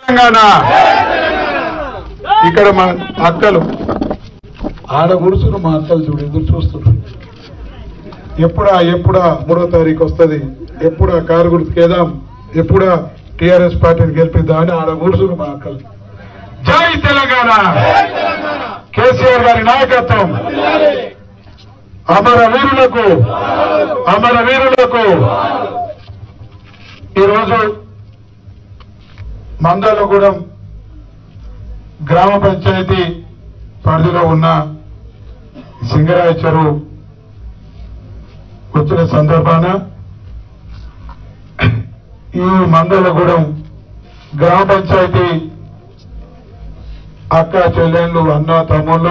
తెలంగాణ ఇక్కడ మా అక్కలు ఆడ గురుసులు మా అక్కలు చూడు ఎదురు చూస్తున్నారు ఎప్పుడా ఎప్పుడా మూడో తారీఖు వస్తుంది ఎప్పుడా కారు గుర్తుకేదాం ఎప్పుడా టిఆర్ఎస్ పార్టీని గెలిపిద్దాం అని ఆడ గురుసులు మా అక్కలు జై తెలంగాణ కేసీఆర్ గారి నాయకత్వం అమర వీరులకు అమర వీరులకు ఈరోజు మందలగూడెం గ్రామ పంచాయతీ పరిధిలో ఉన్న సింగరాయ చెరువు వచ్చిన సందర్భాన ఈ మందలగూడెం గ్రామ పంచాయతీ అక్క చెల్లెళ్ళు అన్న తమ్ముళ్ళు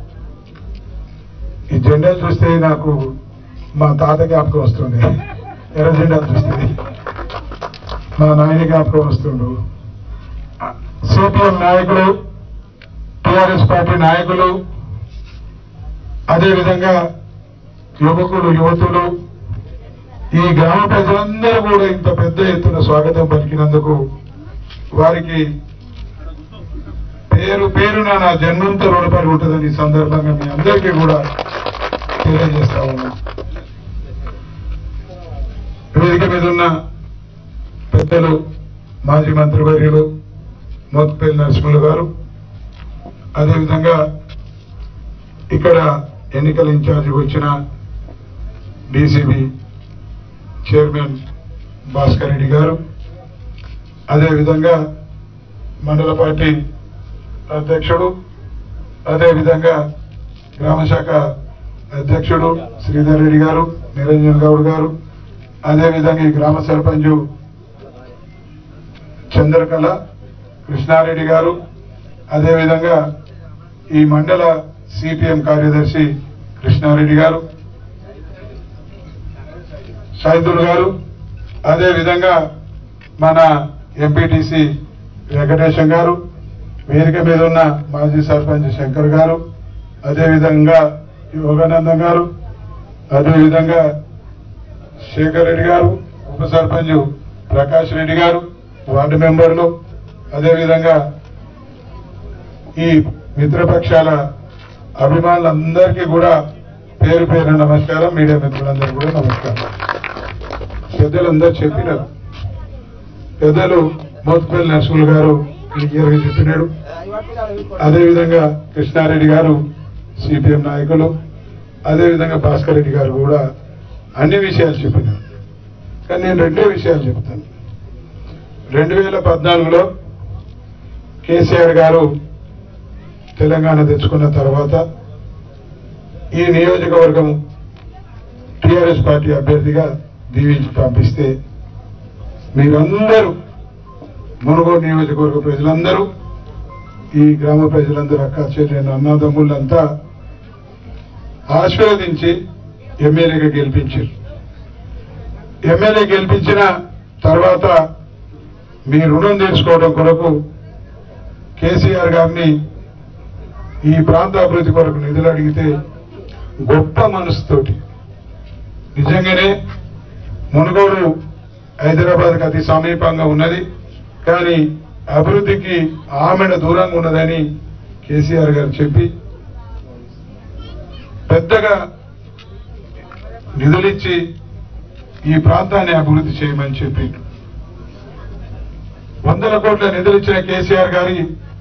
ఈ జెండాలు చూస్తే నాకు మా తాత జ్ఞాపకం వస్తుంది ఎర్ర జెండాలు చూస్తే మా నాయన జ్ఞాపకం వస్తుండు సిపిఎం నాయకులు టిఆర్ఎస్ పార్టీ నాయకులు అదేవిధంగా యువకులు యువతులు ఈ గ్రామ ప్రజలందరూ కూడా ఇంత పెద్ద ఎత్తున స్వాగతం పలికినందుకు వారికి పేరు పేరున నా జన్మంత రుణపడి ఉంటుందని ఈ సందర్భంగా మీ అందరికీ కూడా తెలియజేస్తా ఉన్నా వేదిక మీద ఉన్న పెద్దలు మాజీ మంత్రివర్యులు మోత్పల్లి నరసింహులు గారు అదేవిధంగా ఇక్కడ ఎన్నికల ఇన్ఛార్జి వచ్చిన డీసీబీ చైర్మన్ భాస్కర్ రెడ్డి గారు అదేవిధంగా మండల పార్టీ అధ్యక్షుడు అదేవిధంగా గ్రామశాఖ అధ్యక్షుడు శ్రీధర్ రెడ్డి గారు నిరంజన్ గౌడ్ గారు అదేవిధంగా ఈ గ్రామ సర్పంచ్ చంద్రకళ కృష్ణారెడ్డి గారు అదేవిధంగా ఈ మండల సిపిఎం కార్యదర్శి కృష్ణారెడ్డి గారు సైదుల్ గారు అదేవిధంగా మన ఎంపీటీసీ వెంకటేశం గారు వేదిక మీద ఉన్న మాజీ సర్పంచ్ శంకర్ గారు అదేవిధంగా యోగానందం గారు అదేవిధంగా శేఖర్ రెడ్డి గారు ఉప సర్పంచ్ ప్రకాష్ రెడ్డి గారు వార్డు మెంబర్లు అదేవిధంగా ఈ మిత్రపక్షాల అభిమానులందరికీ కూడా పేరు పేరు నమస్కారం మీడియా మిత్రులందరికీ కూడా నమస్కారం పెద్దలందరూ చెప్పినారు పెద్దలు మోత్పల్లి నరసింహులు గారు క్లియర్ గా చెప్పినాడు అదేవిధంగా కృష్ణారెడ్డి గారు సిపిఎం నాయకులు అదేవిధంగా భాస్కర్ రెడ్డి గారు కూడా అన్ని విషయాలు చెప్పినారు కానీ నేను రెండే విషయాలు చెప్తాను రెండు వేల పద్నాలుగులో కేసీఆర్ గారు తెలంగాణ తెచ్చుకున్న తర్వాత ఈ నియోజకవర్గం టిఆర్ఎస్ పార్టీ అభ్యర్థిగా దీవించి పంపిస్తే మీరందరూ మునుగోడు నియోజకవర్గ ప్రజలందరూ ఈ గ్రామ ప్రజలందరూ అక్క చెల్లెలు అన్నదమ్ములంతా ఆశీర్వదించి ఎమ్మెల్యేగా గెలిపించారు ఎమ్మెల్యే గెలిపించిన తర్వాత మీ రుణం తీర్చుకోవడం కొరకు కేసీఆర్ గారిని ఈ ప్రాంత అభివృద్ధి కొరకు నిధులు అడిగితే గొప్ప మనసుతోటి నిజంగానే మునుగోడు హైదరాబాద్కి అతి సమీపంగా ఉన్నది కానీ అభివృద్ధికి ఆమెడ దూరంగా ఉన్నదని కేసీఆర్ గారు చెప్పి పెద్దగా నిధులిచ్చి ఈ ప్రాంతాన్ని అభివృద్ధి చేయమని చెప్పి వందల కోట్ల నిధులు ఇచ్చిన కేసీఆర్ గారి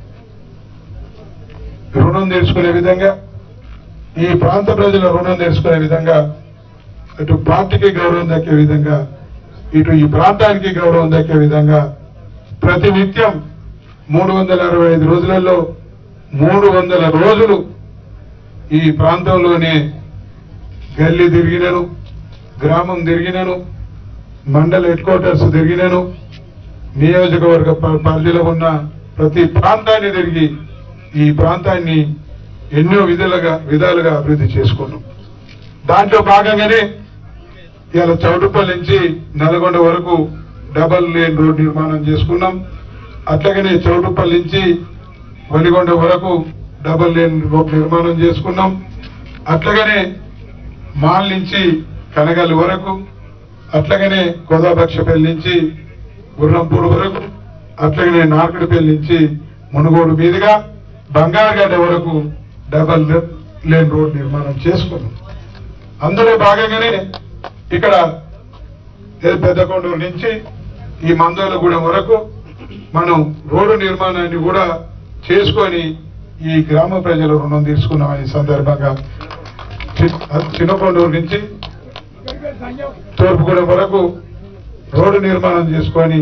రుణం తీర్చుకునే విధంగా ఈ ప్రాంత ప్రజల రుణం తీర్చుకునే విధంగా అటు పార్టీకి గౌరవం దక్కే విధంగా ఇటు ఈ ప్రాంతానికి గౌరవం దక్కే విధంగా ప్రతి నిత్యం మూడు వందల అరవై ఐదు రోజులలో మూడు వందల రోజులు ఈ ప్రాంతంలోనే గల్లీ తిరిగినను గ్రామం తిరిగినను మండల హెడ్ క్వార్టర్స్ తిరిగినను నియోజకవర్గ ప- పరిధిలో ఉన్న ప్రతి ప్రాంతాన్ని తిరిగి ఈ ప్రాంతాన్ని ఎన్నో విధాలుగా విధాలుగా అభివృద్ధి చేసుకున్నాం దాంట్లో భాగంగానే ఇలా చౌటుపల్లి నుంచి నల్గొండ వరకు డబల్ లేన్ రోడ్ నిర్మాణం చేసుకున్నాం అట్లాగనే చౌటుపల్లి నుంచి వలిగొండ వరకు డబల్ లేన్ రోడ్ నిర్మాణం చేసుకున్నాం అట్లాగనే మాల్ నుంచి కనగల్ వరకు అట్లాగనే గోదాబక్షపల్లి నుంచి గుర్రంపూడి వరకు అట్లాగనే నార్కడిపల్లి నుంచి మునుగోడు మీదుగా బంగారుగడ్డ వరకు డబల్ లేన్ రోడ్ నిర్మాణం చేసుకున్నాం అందులో భాగంగానే ఇక్కడ ఏ పెద్దకొండూరు నుంచి ఈ మందోలగూడెం వరకు మనం రోడ్డు నిర్మాణాన్ని కూడా చేసుకొని ఈ గ్రామ ప్రజల రుణం తీసుకున్నాం ఈ సందర్భంగా చి- చిన్నకొండూరు నుంచి తూర్పుగూడెం వరకు రోడ్డు నిర్మాణం చేసుకొని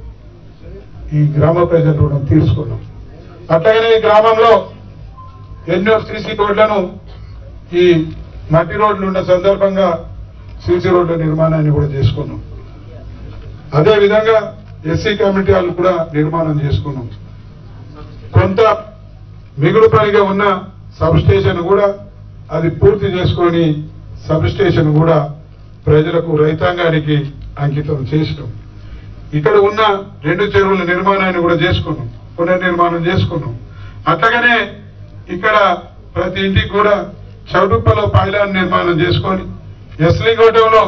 ఈ గ్రామ ప్రజల రుణం తీసుకున్నాం అట్లాగనే ఈ గ్రామంలో ఎన్నో సీసీ రోడ్లను ఈ మట్టి రోడ్లు ఉన్న సందర్భంగా సీసీ రోడ్ల నిర్మాణాన్ని కూడా చేసుకున్నాం అదే విధంగా ఎస్సీ కమిటీ వాళ్ళు కూడా నిర్మాణం చేసుకున్నాం కొంత మిగులు పనిగా ఉన్న సబ్ స్టేషన్ కూడా అది పూర్తి చేసుకొని సబ్ స్టేషన్ కూడా ప్రజలకు రైతాంగానికి అంకితం చేసినాం ఇక్కడ ఉన్న రెండు చెరువుల నిర్మాణాన్ని కూడా చేసుకున్నాం పునర్నిర్మాణం చేసుకున్నాం అట్లాగనే ఇక్కడ ప్రతి ఇంటికి కూడా చౌటుప్పలో పైలాన్ నిర్మాణం చేసుకొని ఎస్లిగోటంలో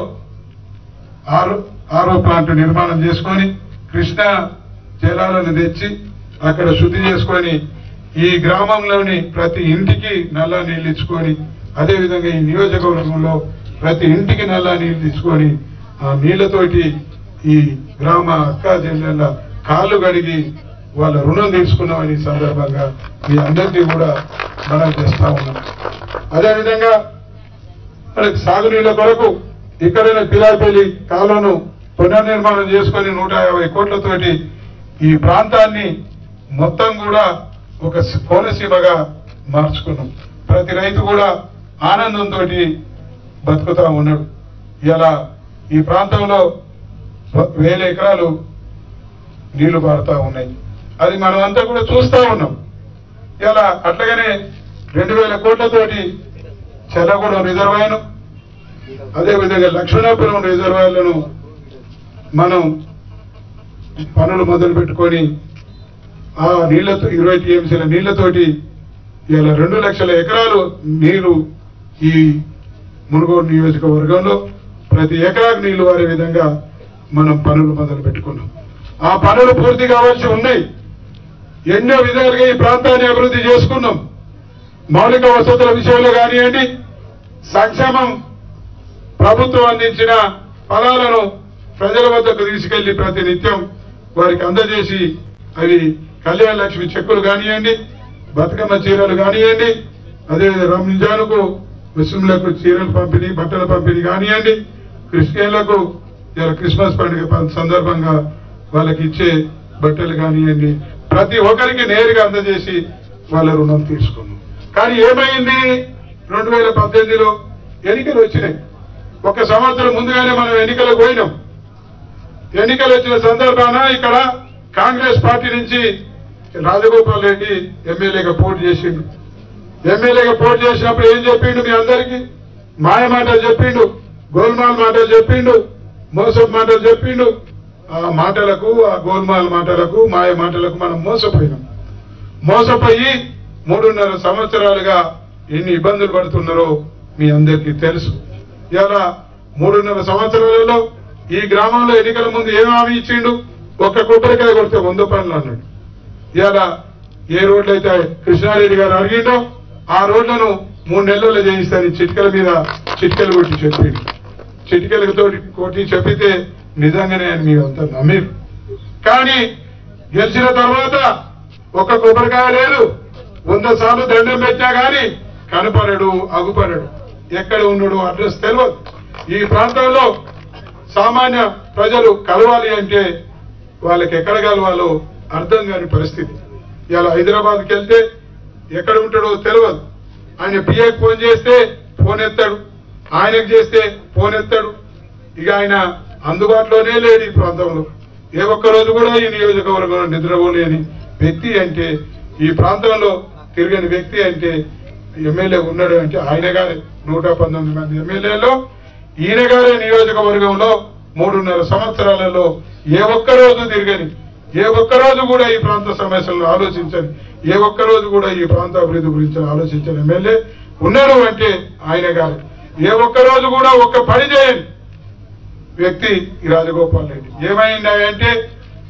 ఆరో ఆరో ప్లాంట్ నిర్మాణం చేసుకొని కృష్ణా జలాలను తెచ్చి అక్కడ శుద్ధి చేసుకొని ఈ గ్రామంలోని ప్రతి ఇంటికి నల్ల నీళ్ళు ఇచ్చుకొని అదేవిధంగా ఈ నియోజకవర్గంలో ప్రతి ఇంటికి నల్ల నీళ్ళు ఇచ్చుకొని ఆ నీళ్లతోటి ఈ గ్రామ అక్క చెల్లెళ్ళ కాళ్ళు కడిగి వాళ్ళ రుణం తీసుకున్నామని ఈ సందర్భంగా మీ అందరినీ కూడా మనం చేస్తా ఉన్నాం అదేవిధంగా మనకి సాగునీళ్ళ కొరకు ఇక్కడైనా పిలాపల్లి కాలువను పునర్నిర్మాణం చేసుకొని నూట యాభై కోట్లతోటి ఈ ప్రాంతాన్ని మొత్తం కూడా ఒక సి- కోనసీమగా మార్చుకున్నాం ప్రతి రైతు కూడా ఆనందంతో బతుకుతా ఉన్నాడు ఇలా ఈ ప్రాంతంలో వ- వేల ఎకరాలు నీళ్లు పారుతా ఉన్నాయి అది మనం అంతా కూడా చూస్తా ఉన్నాం ఇలా అట్లాగనే రెండు వేల కోట్లతోటి చెల్లగూడెం రిజర్వాయర్ అదేవిధంగా లక్ష్మణాపురం రిజర్వాయర్లను మనం పనులు మొదలు పెట్టుకొని ఆ నీళ్లతో ఇరవై టీఎంసీల నీళ్లతోటి ఇలా రెండు లక్షల ఎకరాలు నీరు ఈ మునుగోడు నియోజకవర్గంలో ప్రతి ఎకరాకు నీళ్లు వారే విధంగా మనం పనులు మొదలు పెట్టుకున్నాం ఆ పనులు పూర్తి కావాల్సి ఉన్నాయి ఎన్నో విధాలుగా ఈ ప్రాంతాన్ని అభివృద్ధి చేసుకున్నాం మౌలిక వసతుల విషయంలో కానివ్వండి సంక్షేమం ప్రభుత్వం అందించిన ఫలాలను ప్రజల వద్దకు తీసుకెళ్లి ప్రతి నిత్యం వారికి అందజేసి అవి కళ్యాణ లక్ష్మి చెక్కులు కానివ్వండి బతుకమ్మ చీరలు కానివ్వండి అదేవిధంగా రంజాన్కు ముస్లింలకు చీరలు పంపిణీ బట్టల పంపిణీ కానివ్వండి క్రిస్టియన్లకు ఇలా క్రిస్మస్ పండుగ పం- సందర్భంగా వాళ్ళకి ఇచ్చే బట్టలు కానివ్వండి ప్రతి ఒక్కరికి నేరుగా అందజేసి వాళ్ళ రుణం తీసుకున్నాం కానీ ఏమైంది రెండు వేల పద్దెనిమిదిలో ఎన్నికలు వచ్చినాయి ఒక సంవత్సరం ముందుగానే మనం ఎన్నికలకు పోయినాం ఎన్నికలు వచ్చిన సందర్భాన ఇక్కడ కాంగ్రెస్ పార్టీ నుంచి రాజగోపాల్ రెడ్డి ఎమ్మెల్యేగా పోటీ చేసిండు ఎమ్మెల్యేగా పోటీ చేసినప్పుడు ఏం చెప్పిండు మీ అందరికీ మాయ మాటలు చెప్పిండు గోల్మాల్ మాటలు చెప్పిండు మోసపు మాటలు చెప్పిండు ఆ మాటలకు ఆ గోల్మాల్ మాటలకు మాయ మాటలకు మనం మోసపోయినాం మోసపోయి మూడున్నర సంవత్సరాలుగా ఎన్ని ఇబ్బందులు పడుతున్నారో మీ అందరికీ తెలుసు ఇలా మూడున్నర సంవత్సరాలలో ఈ గ్రామంలో ఎన్నికల ముందు ఏం హామీ ఇచ్చిండు ఒక్క కొబ్బరికాయ కొడితే వంద పనులు అన్నాడు ఇలా ఏ రోడ్లు అయితే కృష్ణారెడ్డి గారు అడిగిండో ఆ రోడ్లను మూడు నెలల్లో చేయిస్తాను చిటికల మీద చిటికలు కొట్టి చెప్పిండు చిటికలతో కొట్టి చెప్పితే నిజంగానే అని మీరు అంతా నమ్మిరు కానీ గెలిచిన తర్వాత ఒక్క కొబ్బరికాయ లేదు వంద సార్లు దండం పెట్టా గాని కనపడడు అగుపడడు ఎక్కడ ఉన్నాడు అడ్రస్ తెలియదు ఈ ప్రాంతంలో సామాన్య ప్రజలు కలవాలి అంటే వాళ్ళకి ఎక్కడ కలవాలో అర్థం కాని పరిస్థితి ఇలా హైదరాబాద్కి వెళ్తే ఎక్కడ ఉంటాడో తెలియదు ఆయన పిఏకి ఫోన్ చేస్తే ఫోన్ ఎత్తాడు ఆయనకు చేస్తే ఫోన్ ఎత్తాడు ఇక ఆయన అందుబాటులోనే లేడు ఈ ప్రాంతంలో ఏ ఒక్క రోజు కూడా ఈ నియోజకవర్గంలో నిద్రపోలేని వ్యక్తి అంటే ఈ ప్రాంతంలో తిరగని వ్యక్తి అంటే ఎమ్మెల్యే ఉన్నాడు అంటే ఆయన గారే నూట పంతొమ్మిది మంది ఎమ్మెల్యేలో ఈయన గారే నియోజకవర్గంలో మూడున్నర సంవత్సరాలలో ఏ ఒక్క రోజు తిరగని ఏ ఒక్క రోజు కూడా ఈ ప్రాంత సమస్యలను ఆలోచించని ఏ ఒక్క రోజు కూడా ఈ ప్రాంత అభివృద్ధి గురించి ఆలోచించని ఎమ్మెల్యే ఉన్నాడు అంటే ఆయన గారు ఏ ఒక్క రోజు కూడా ఒక్క పని చేయని వ్యక్తి ఈ రాజగోపాల్ రెడ్డి ఏమైంది అంటే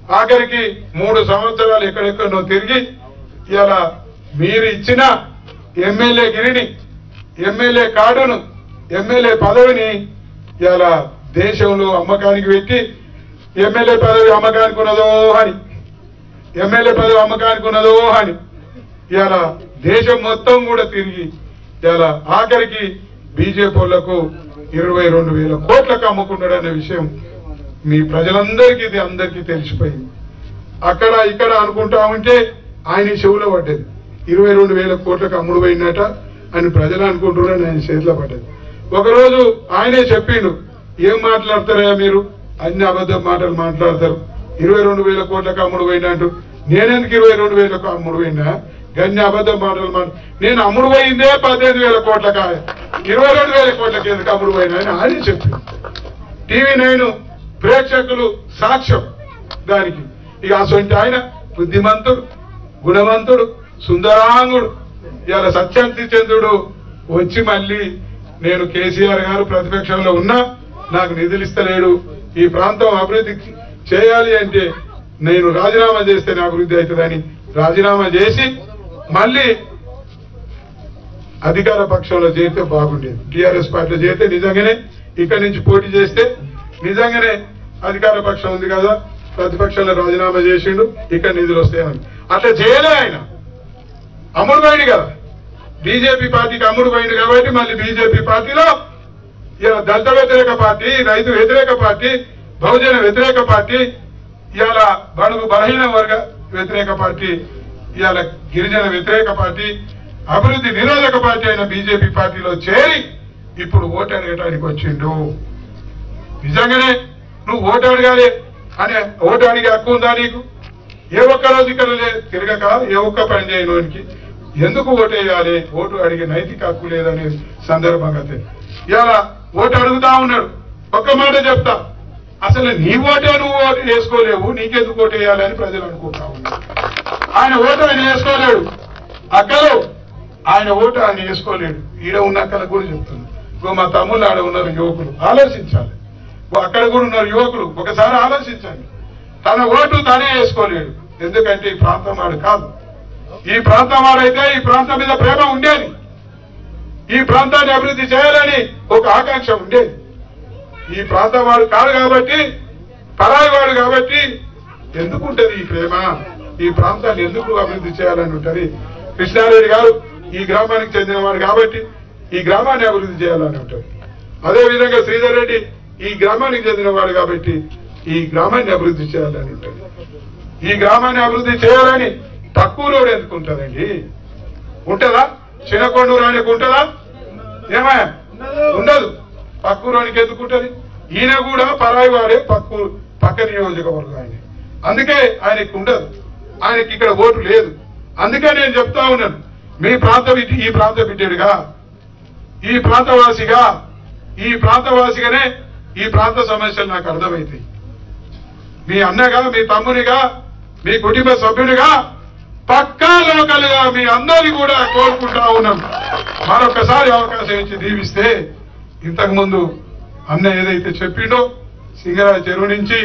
ఆఖరికి మూడు సంవత్సరాలు ఎక్కడెక్కడో తిరిగి ఇలా మీరు ఇచ్చిన ఎమ్మెల్యే గిరిని ఎమ్మెల్యే కార్డును ఎమ్మెల్యే పదవిని ఇలా దేశంలో అమ్మకానికి పెట్టి ఎమ్మెల్యే పదవి అమ్మకానికి ఉన్నదో అని ఎమ్మెల్యే పదవి అమ్మకానికి ఉన్నదో అని ఇలా దేశం మొత్తం కూడా తిరిగి ఇలా ఆఖరికి బీజేపీ వాళ్లకు ఇరవై రెండు వేల కోట్లకు అమ్ముకున్నాడు అనే విషయం మీ ప్రజలందరికీ ఇది అందరికీ తెలిసిపోయింది అక్కడ ఇక్కడ అనుకుంటా ఉంటే ఆయన చెవులో పడ్డది ఇరవై రెండు వేల కోట్లకు అమ్ముడు పోయినట అని ప్రజలు అనుకుంటున్నారని ఆయన చేతిలో పడ్డది ఒకరోజు ఆయనే చెప్పిండు ఏం మాట్లాడతారా మీరు అన్ని అబద్ధం మాటలు మాట్లాడతారు ఇరవై రెండు వేల కోట్లకు అమ్ముడు పోయినట్టు నేనెందుకు ఇరవై రెండు వేలకు అమ్ముడు పోయినా గన్ని అబద్ధం మాటలు మాట నేను అమ్ముడు పోయిందే పద్దెనిమిది వేల కోట్లక ఇరవై రెండు వేల కోట్లకి ఎందుకు అమ్ముడు పోయినా అని ఆయనే చెప్పిండు టీవీ నైన్ ప్రేక్షకులు సాక్ష్యం దానికి ఇక అసొంటి ఆయన బుద్ధిమంతుడు గుణవంతుడు సుందరాంగుడు ఇవాళ సత్యాంతి చంద్రుడు వచ్చి మళ్ళీ నేను కేసీఆర్ గారు ప్రతిపక్షంలో ఉన్నా నాకు నిధులు ఇస్తలేడు ఈ ప్రాంతం అభివృద్ధి చేయాలి అంటే నేను రాజీనామా చేస్తేనే అభివృద్ధి అవుతుందని రాజీనామా చేసి మళ్ళీ అధికార పక్షంలో చేరితే బాగుండేది టీఆర్ఎస్ పార్టీలో చేరితే నిజంగానే ఇక్కడి నుంచి పోటీ చేస్తే నిజంగానే అధికార పక్షం ఉంది కదా ప్రతిపక్షంలో రాజీనామా చేసిండు ఇక్కడ నిధులు వస్తాయని అట్లా చేయలే ఆయన అమ్ముడు పోయింది కదా బీజేపీ పార్టీకి అమ్ముడు పోయింది కాబట్టి మళ్ళీ బీజేపీ పార్టీలో ఇలా దళిత వ్యతిరేక పార్టీ రైతు వ్యతిరేక పార్టీ బహుజన వ్యతిరేక పార్టీ ఇవాళ బడుగు బలహీన వర్గ వ్యతిరేక పార్టీ ఇవాళ గిరిజన వ్యతిరేక పార్టీ అభివృద్ధి నిరోధక పార్టీ అయిన బీజేపీ పార్టీలో చేరి ఇప్పుడు ఓటు అడగటానికి వచ్చిండు నిజంగానే నువ్వు ఓటు అడగాలి అనే ఓటు అడిగే హక్కు ఉందా నీకు ఏ ఒక్క రోజు ఇక్కడ లే- తిరగక ఏ ఒక్క పని చేయడానికి ఎందుకు ఓటు వేయాలి ఓటు అడిగే నైతిక హక్కు లేదనే సందర్భంగా తెలి- ఇలా ఓటు అడుగుతా ఉన్నాడు ఒక్క మాట చెప్తా అసలు నీ ఓటే నువ్వు ఓటు వేసుకోలేవు నీకెందుకు ఓటు వేయాలి అని ప్రజలు అనుకుంటా ఉన్నారు ఆయన ఓటు ఆయన వేసుకోలేడు అక్కలు ఆయన ఓటు ఆయన వేసుకోలేడు ఈడ ఉన్న అక్కలకు కూడా చెప్తుంది ఇగో మా తమ్ముళ్ళు ఆడ ఉన్నారు యువకులు ఆలోచించాలి ఓ అక్కడ కూడా ఉన్నారు యువకులు ఒకసారి ఆలోచించండి తన ఓటు తనే వేసుకోలేడు ఎందుకంటే ఈ ప్రాంతం వాడు కాదు ఈ ప్రాంతం వాడైతే ఈ ప్రాంతం మీద ప్రేమ ఉండేది ఈ ప్రాంతాన్ని అభివృద్ధి చేయాలని ఒక ఆకాంక్ష ఉండేది ఈ ప్రాంతం వాడు కాదు కాబట్టి పరాయి వాడు కాబట్టి ఎందుకు ఉంటది ఈ ప్రేమ ఈ ప్రాంతాన్ని ఎందుకు అభివృద్ధి చేయాలని ఉంటది కృష్ణారెడ్డి గారు ఈ గ్రామానికి చెందినవాడు కాబట్టి ఈ గ్రామాన్ని అభివృద్ధి చేయాలని ఉంటది అదే విధంగా శ్రీధర్ రెడ్డి ఈ గ్రామానికి చెందినవాడు కాబట్టి ఈ గ్రామాన్ని అభివృద్ధి చేయాలని ఉంటది ఈ గ్రామాన్ని అభివృద్ధి చేయాలని తక్కువ రోడ్ ఎందుకు ఉంటదండి ఉంటదా చిన్నకొండూరు ఆయనకు ఉంటదా ఏమయ్యా ఉండదు పక్కూరానికి ఎందుకు ఉంటది ఈయన కూడా పరాయి వాడే పక్కు పక్క నియోజకవర్గం ఆయన అందుకే ఆయనకి ఉండదు ఆయనకి ఇక్కడ ఓటు లేదు అందుకే నేను చెప్తా ఉన్నాను మీ ప్రాంత బిడ్డ ఈ ప్రాంత బిడ్డడుగా ఈ ప్రాంతవాసిగా ఈ ప్రాంతవాసిగానే ఈ ప్రాంత సమస్యలు నాకు అర్థమవుతాయి మీ అన్నగా మీ తమ్మునిగా మీ కుటుంబ సభ్యునిగా పక్కా లోకలుగా మీ అందరినీ కూడా కోరుకుంటా ఉన్నాం మరొకసారి అవకాశం ఇచ్చి దీవిస్తే ఇంతకు ముందు అన్న ఏదైతే చెప్పిండో సింగరాజ చెరువు నుంచి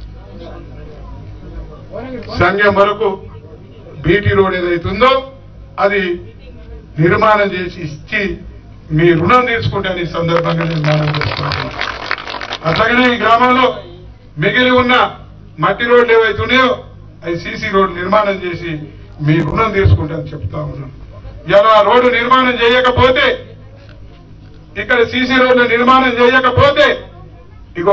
సంఘం వరకు బీటీ రోడ్ ఏదైతే ఉందో అది నిర్మాణం చేసి ఇచ్చి మీ రుణం తీర్చుకుంటాను ఈ సందర్భంగా నిర్మాణం చేసుకుంటున్నాను అట్లాగనే ఈ గ్రామంలో మిగిలి ఉన్న మట్టి రోడ్లు ఏవైతే ఉన్నాయో అవి సీసీ రోడ్లు నిర్మాణం చేసి మీ రుణం తీసుకుంటానని చెప్తా ఉన్నాను ఇలా రోడ్డు నిర్మాణం చేయకపోతే ఇక్కడ సీసీ రోడ్లు నిర్మాణం చేయకపోతే ఇగో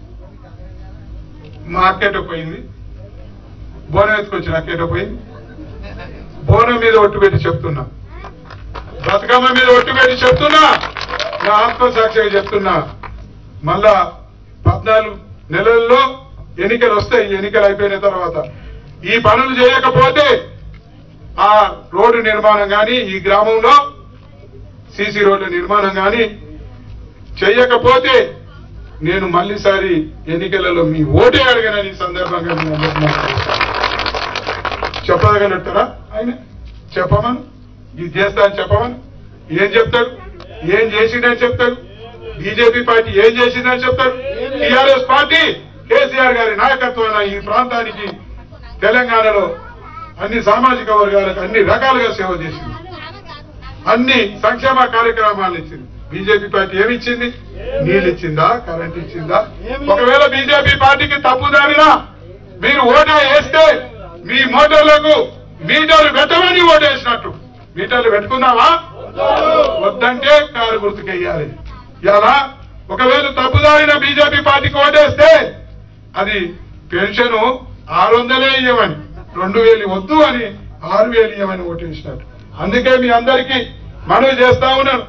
మా అక్కేట పోయింది బోనం ఎత్తుకొచ్చిన అక్కేట పోయింది బోనం మీద ఒట్టు పెట్టి చెప్తున్నా బతుకమ్మ మీద ఒట్టు పెట్టి చెప్తున్నా నా ఆత్మసాక్షిగా చెప్తున్నా మళ్ళా పద్నాలుగు నెలల్లో ఎన్నికలు వస్తాయి ఈ ఎన్నికలు అయిపోయిన తర్వాత ఈ పనులు చేయకపోతే ఆ రోడ్డు నిర్మాణం కానీ ఈ గ్రామంలో సీసీ రోడ్డు నిర్మాణం కానీ చేయకపోతే నేను మళ్ళీసారి ఎన్నికలలో మీ ఓటే అడగనని ఈ సందర్భంగా మీ అందరికీ నాకు తెలుసు. చెప్పగలుగుతారా ఆయన చెప్పమను ఇది చేస్తా అని చెప్పమను ఏం చెప్తారు ఏం చేసిందని చెప్తారు బీజేపీ పార్టీ ఏం చేసిందని చెప్తారు టీఆర్ఎస్ పార్టీ కేసీఆర్ గారి నాయకత్వాన ఈ ప్రాంతానికి తెలంగాణలో అన్ని సామాజిక వర్గాలకు అన్ని రకాలుగా సేవ చేసింది అన్ని సంక్షేమ కార్యక్రమాలు ఇచ్చింది బీజేపీ పార్టీ ఏమి ఇచ్చింది నీళ్ళు ఇచ్చిందా కరెంట్ ఇచ్చిందా ఒకవేళ బీజేపీ పార్టీకి తప్పుదారినా మీరు ఓటా వేస్తే మీ మోటార్లకు మీటర్లు పెట్టమని ఓటేసినట్టు మీటర్లు పెట్టుకున్నావా వద్దంటే కారు గుర్తుకెయ్యాలి ఇలా ఒకవేళ తప్పుదారిన బీజేపీ పార్టీకి ఓటేస్తే అది పెన్షన్ ఆరు వందలే ఇవ్వమని రెండు వేలు వద్దు అని ఆరు వేలు ఇవ్వమని ఓటేసినట్టు అందుకే మీ అందరికీ మనవి చేస్తా ఉన్నాను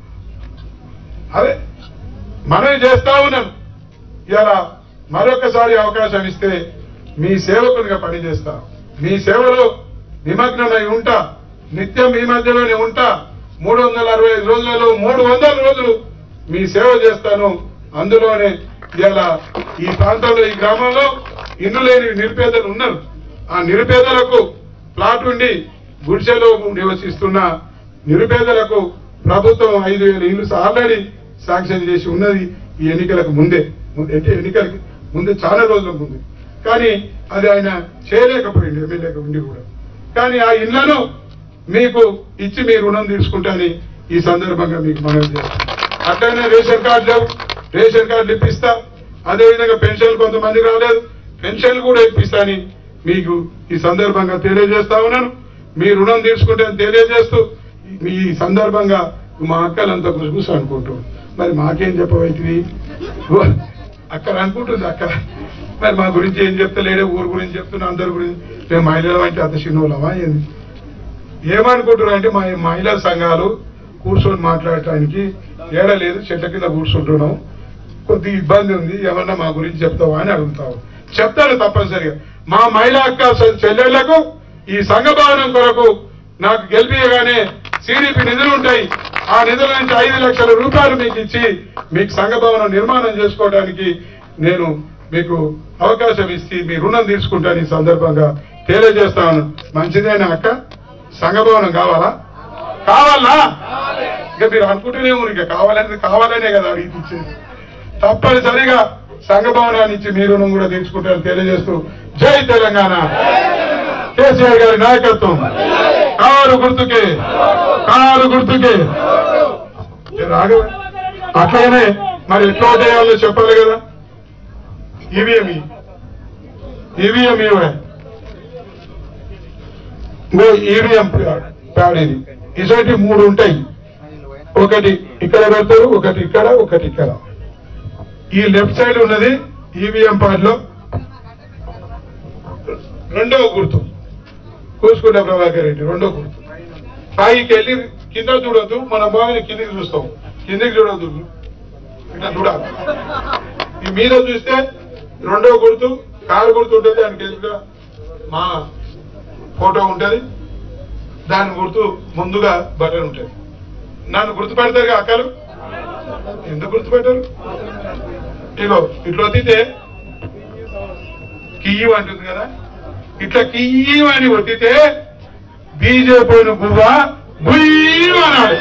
అదే మనవి చేస్తా ఉన్నాను ఇలా మరొకసారి అవకాశం ఇస్తే మీ సేవకునిగా పనిచేస్తా మీ సేవలో నిమగ్నమై ఉంటా నిత్యం మీ మధ్యలోనే ఉంటా మూడు వందల అరవై ఐదు రోజులలో మూడు వందల రోజులు మీ సేవ చేస్తాను అందులోనే ఇలా ఈ ప్రాంతంలో ఈ గ్రామంలో ఇల్లు లేని నిరుపేదలు ఉన్నారు ఆ నిరుపేదలకు ప్లాట్ ఉండి గుడిసెలో నివసిస్తున్న నిరుపేదలకు ప్రభుత్వం ఐదు వేల ఇల్లు ఆల్రెడీ శాంక్షన్ చేసి ఉన్నది ఈ ఎన్నికలకు ముందే ము- అంటే ఎన్నికలకి ముందే చాలా రోజుల ముందు కానీ అది ఆయన చేయలేకపోయింది ఎమ్మెల్యేగా ఉండి కూడా కానీ ఆ ఇళ్లను మీకు ఇచ్చి మీ రుణం తీసుకుంటాని ఈ సందర్భంగా మీకు మనవి చేస్తాను అట్లనే రేషన్ కార్డు లేవు రేషన్ కార్డులు ఇప్పిస్తా అదేవిధంగా పెన్షన్లు కొంతమంది రాలేదు పెన్షన్లు కూడా ఇప్పిస్తాని మీకు ఈ సందర్భంగా తెలియజేస్తా ఉన్నాను మీ రుణం తీసుకుంటానని తెలియజేస్తూ మీ ఈ సందర్భంగా మా అక్కలంతా గుసగుస అనుకుంటూ మరి మాకేం చెప్పవైతుంది అక్కడ అనుకుంటుంది అక్కడ మరి మా గురించి ఏం చెప్తలేడే ఊరు గురించి చెప్తున్నా అందరి గురించి మేము మహిళలు అంటే అంత చిన్నోళ్ళమా ఏంది ఏమనుకుంటున్నారు అంటే మా మహిళా సంఘాలు కూర్చొని మాట్లాడటానికి ఏడలేదు చెట్ల కింద కూర్చుంటున్నాం కొద్ది ఇబ్బంది ఉంది ఏమన్నా మా గురించి చెప్తావా అని అడుగుతావు చెప్తాను తప్పనిసరిగా మా మహిళా అక్క చె- చెల్లెళ్లకు ఈ సంఘ భవనం కొరకు నాకు గెలిపియగానే సిడిపి నిధులు ఉంటాయి ఆ నిధుల నుంచి ఐదు లక్షల రూపాయలు మీకు ఇచ్చి మీకు సంఘ భవనం నిర్మాణం చేసుకోవడానికి నేను మీకు అవకాశం ఇచ్చి మీ రుణం తీసుకుంటాను ఈ సందర్భంగా తెలియజేస్తాను మంచిదేనా అక్క సంఘ భవనం కావాలా కావాలా ఇక మీరు అనుకుంటూనే ఉన్నారు ఇక కావాలనేది కావాలనే కదా అడిగి ఇచ్చేది తప్పనిసరిగా సంఘ భవనాన్ని ఇచ్చి మీ రుణం కూడా తీసుకుంటారని తెలియజేస్తూ జై తెలంగాణ కేసీఆర్ గారి నాయకత్వం కారు గుర్తుకే కారు గుర్తుకే రాఘవ అట్లాగనే మరి ఎట్లా చేయాలో చెప్పాలి కదా ఈవీఎం ఈవీఎం ఇవే ఇంకో ఈవీఎం ప్యాడ్ ఇది ఇటువంటి మూడు ఉంటాయి ఒకటి ఇక్కడ పెడతారు ఒకటి ఇక్కడ ఒకటి ఇక్కడ ఈ లెఫ్ట్ సైడ్ ఉన్నది ఈవీఎం ప్యాడ్ లో రెండవ గుర్తు కూసుకుంట ప్రభాకర్ రెడ్డి రెండో గుర్తు పైకి వెళ్ళి కింద చూడొద్దు మన బాగా కిందికి చూస్తాం కిందికి చూడొద్దు ఇట్లా చూడాలి ఈ మీద చూస్తే రెండో గుర్తు కారు గుర్తు ఉంటుంది దానికి ఎదురుగా మా ఫోటో ఉంటది దాని గుర్తు ముందుగా బటన్ ఉంటది నన్ను గుర్తుపెడతారు అక్కలు ఎందుకు గుర్తుపెట్టారు ఇగో ఇట్లా వత్తితే కియ్యి అంటుంది కదా ఇట్లా కియ్యి అని ఒత్తితే బీజేపీ గువ్వ బుయ్యి అనాలి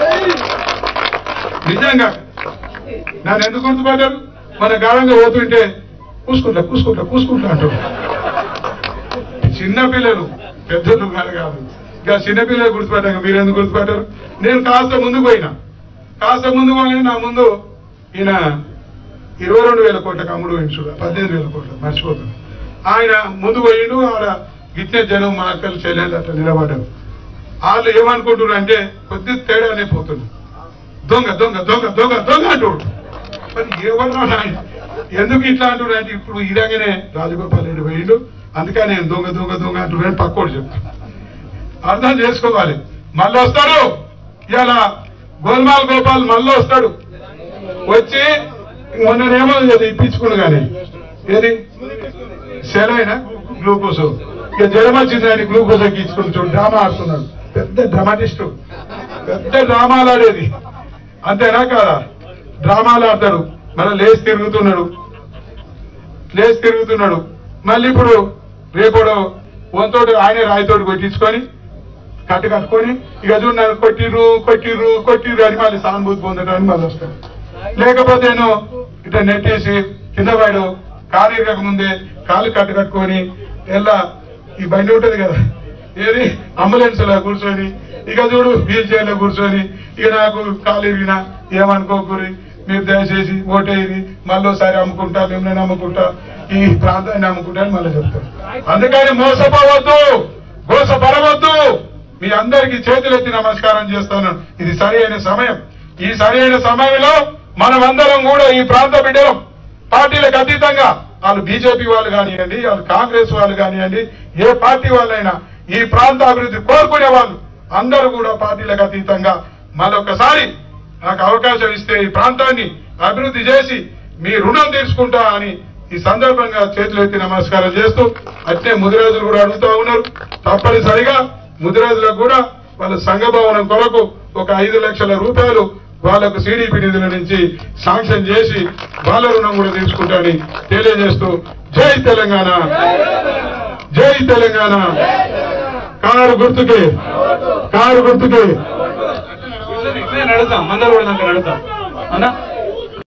నిజంగా నన్ను ఎందుకు గుర్తుపడ్డారు మన గాఢంగా పోతుంటే కూసుకుంటా కూసుకుంటా కూసుకుంటా అంటారు చిన్న పిల్లలు పెద్దలు కాదు కాదు ఇంకా చిన్న పిల్లలు గుర్తుపట్టాక మీరు ఎందుకు గుర్తుపట్టారు నేను కాస్త ముందుకు పోయినా కాస్త ముందుకు పోయినా నా ముందు ఈయన ఇరవై రెండు వేల కోట్ల కమ్ముడు పోయింది చూడ పద్దెనిమిది వేల కోట్ల మర్చిపోతుంది ఆయన ముందు పోయిండు ఆడ గిట్టే జనం మా అక్కలు చెల్లెళ్ళు అట్లా నిలబడ్డారు వాళ్ళు ఏమనుకుంటున్నారు అంటే కొద్ది తేడానే పోతుంది దొంగ దొంగ దొంగ దొంగ దొంగ అంటాడు మరి ఎవరు నాయన ఎందుకు ఇట్లా అంటున్నారు అంటే ఇప్పుడు ఇలాగనే రాజగోపాల్ రెడ్డి పోయిండు అందుకని నేను దొంగ దొంగ దొంగ అంటున్నాను పక్కోడు చెప్తాను అర్థం చేసుకోవాలి మళ్ళీ వస్తాడు ఇలా గోల్మాల్ గోపాల్ మళ్ళీ వస్తాడు వచ్చి మొన్ననేమో అది ఇప్పించుకుని కానీ ఏది సెలైనా గ్లూకోజ్ ఇక జ్వరం వచ్చింది ఆయన గ్లూకోజ్ ఎక్కించుకుని చూడు డ్రామా ఆడుతున్నాడు పెద్ద డ్రామాటిస్టు పెద్ద డ్రామాలు ఆడేది అంతేనా కాదా డ్రామాలు ఆడతాడు మళ్ళీ లేచి తిరుగుతున్నాడు లేచి తిరుగుతున్నాడు మళ్ళీ ఇప్పుడు రేపడు వంతోటి ఆయన రాయితోటి కొట్టించుకొని కట్టు కట్టుకొని ఇక చూడు నన్ను కొట్టిర్రు కొట్టిర్రు కొట్టిర్రు అని మళ్ళీ సానుభూతి పొందడానికి మళ్ళీ వస్తాడు లేకపోతే నేను ఇట్లా నెట్టేసి కింద పడు కాలు ఇరగక ముందే కాలు కట్టు కట్టుకొని ఎలా ఈ బండి ఉంటది కదా ఏది అంబులెన్స్ లో కూర్చొని ఇక చూడు వీల్ చైర్ లో కూర్చొని ఇక నాకు కాలు ఇరిగినా ఏమనుకోకూరి మీరు దయచేసి ఓటేది మళ్ళీసారి అమ్ముకుంటా మిమ్మల్ని అమ్ముకుంటా ఈ ప్రాంతాన్ని అమ్ముకుంటా అని మళ్ళీ చెప్తారు అందుకని మోసపోవద్దు మోసపడవద్దు మీ అందరికీ చేతులెత్తి నమస్కారం చేస్తాను ఇది సరి అయిన సమయం ఈ సరి అయిన సమయంలో మనమందరం కూడా ఈ ప్రాంత బిడ్డలం పార్టీలకు అతీతంగా వాళ్ళు బీజేపీ వాళ్ళు కానివ్వండి వాళ్ళు కాంగ్రెస్ వాళ్ళు కానివ్వండి ఏ పార్టీ వాళ్ళైనా ఈ ప్రాంత అభివృద్ధి కోరుకునే వాళ్ళు అందరూ కూడా పార్టీలకు అతీతంగా మరొకసారి నాకు అవకాశం ఇస్తే ఈ ప్రాంతాన్ని అభివృద్ధి చేసి మీ రుణం తీర్చుకుంటా అని ఈ సందర్భంగా చేతులెత్తి నమస్కారం చేస్తూ అట్నే ముదిరాజులు కూడా అడుగుతా ఉన్నారు తప్పనిసరిగా ముదిరాజులకు కూడా వాళ్ళ సంఘ భవనం కొరకు ఒక ఐదు లక్షల రూపాయలు వాళ్ళకు సిడిపి నిధుల నుంచి శాంక్షన్ చేసి వాళ్ళ రుణం కూడా తీసుకుంటానని తెలియజేస్తూ జై తెలంగాణ జై తెలంగాణ కారు గుర్తుకే కారు గుర్తుకే నడుద్దాం అందరూ కూడా నడుద్దాం అన్నా